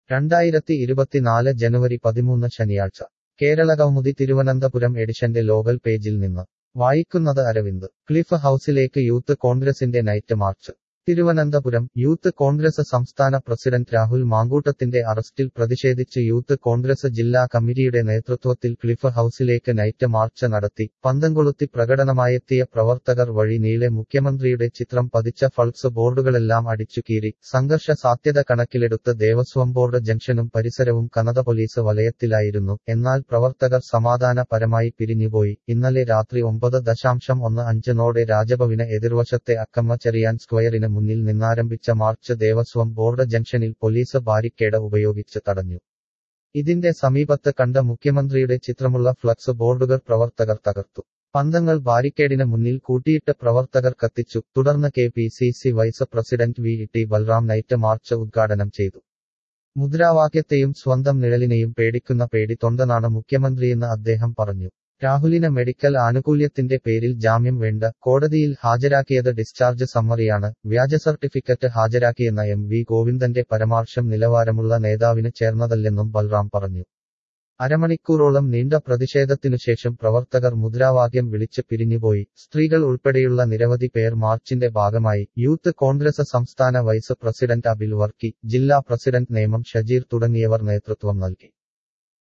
രണ്ടായിരത്തി ഇരുപത്തിനാല് ജനുവരി പതിമൂന്ന് ശനിയാഴ്ച കേരളകൗമുദി തിരുവനന്തപുരം എഡിഷന്റെ ലോകൽ പേജിൽ നിന്ന് വായിക്കുന്നത് അരവിന്ദ് ക്ലിഫ് ഹൌസിലേക്ക് യൂത്ത് കോൺഗ്രസിന്റെ night march Thiruvananthapuram youth congress സംസ്ഥാന പ്രസിഡന്റ് രാഹുൽ മാങ്കൂട്ടത്തിന്റെ അറസ്റ്റിൽ പ്രതിഷേധിച്ച് യൂത്ത് കോൺഗ്രസ് ജില്ലാ കമ്മിറ്റിയുടെ നേതൃത്വത്തിൽ ക്ലിഫ് ഹൌസിലേക്ക് നൈറ്റ് മാർച്ച് നടത്തി പന്തംകൊളുത്തി പ്രകടനമായെത്തിയ പ്രവർത്തകർ വഴി നീളെ മുഖ്യമന്ത്രിയുടെ ചിത്രം പതിച്ച ഫൾക്സ് ബോർഡുകളെല്ലാം അടിച്ചുകീറി സംഘർഷ സാധ്യത കണക്കിലെടുത്ത് ദേവസ്വം ബോർഡ് ജംഗ്ഷനും പരിസരവും കനത പോലീസ് വലയത്തിലായിരുന്നു എന്നാൽ പ്രവർത്തകർ സമാധാനപരമായി പിരിഞ്ഞുപോയി ഇന്നലെ രാത്രി ഒമ്പത് ദശാംശം ഒന്ന് അഞ്ചിനോടെ രാജഭവന് എതിർവശത്തെ അക്കമ്മചെറിയാൻ സ്ക്വയറിന് മുന്നിൽ നിന്നാരംഭിച്ച മാർച്ച് ദേവസ്വം ബോർഡ് ജംഗ്ഷനിൽ പോലീസ് ബാരിക്കേഡ് ഉപയോഗിച്ച് തടഞ്ഞു ഇതിന്റെ സമീപത്ത് കണ്ട മുഖ്യമന്ത്രിയുടെ ചിത്രമുള്ള ഫ്ലക്സ് ബോർഡുകൾ പ്രവർത്തകർ തകർത്തു പന്തങ്ങൾ ബാരിക്കേഡിന് മുന്നിൽ കൂട്ടിയിട്ട് പ്രവർത്തകർ കത്തിച്ചു തുടർന്ന് K P C C vice president V T Balram night march ഉദ്ഘാടനം ചെയ്തു മുദ്രാവാക്യത്തെയും സ്വന്തം നിഴലിനെയും പേടിക്കുന്ന പേടി തൊണ്ടനാണ് മുഖ്യമന്ത്രിയെന്ന് അദ്ദേഹം പറഞ്ഞു രാഹുലിന് മെഡിക്കൽ ആനുകൂല്യത്തിന്റെ പേരിൽ ജാമ്യം വേണ്ട കോടതിയിൽ ഹാജരാക്കിയത് ഡിസ്ചാർജ് സമ്മറിയാണ് വ്യാജ സർട്ടിഫിക്കറ്റ് ഹാജരാക്കിയെന്ന എം വി ഗോവിന്ദന്റെ പരാമർശം നിലവാരമുള്ള നേതാവിന് ചേർന്നതല്ലെന്നും ബൽറാം പറഞ്ഞു അരമണിക്കൂറോളം നീണ്ട പ്രതിഷേധത്തിനുശേഷം പ്രവർത്തകർ മുദ്രാവാക്യം വിളിച്ച് പിരിഞ്ഞുപോയി സ്ത്രീകൾ ഉൾപ്പെടെയുള്ള നിരവധി പേർ മാർച്ചിന്റെ ഭാഗമായി യൂത്ത് കോൺഗ്രസ് സംസ്ഥാന വൈസ് പ്രസിഡന്റ് അബിൽ വർക്കി ജില്ലാ പ്രസിഡന്റ് നേമം ഷജീർ തുടങ്ങിയവർ നേതൃത്വം നൽകി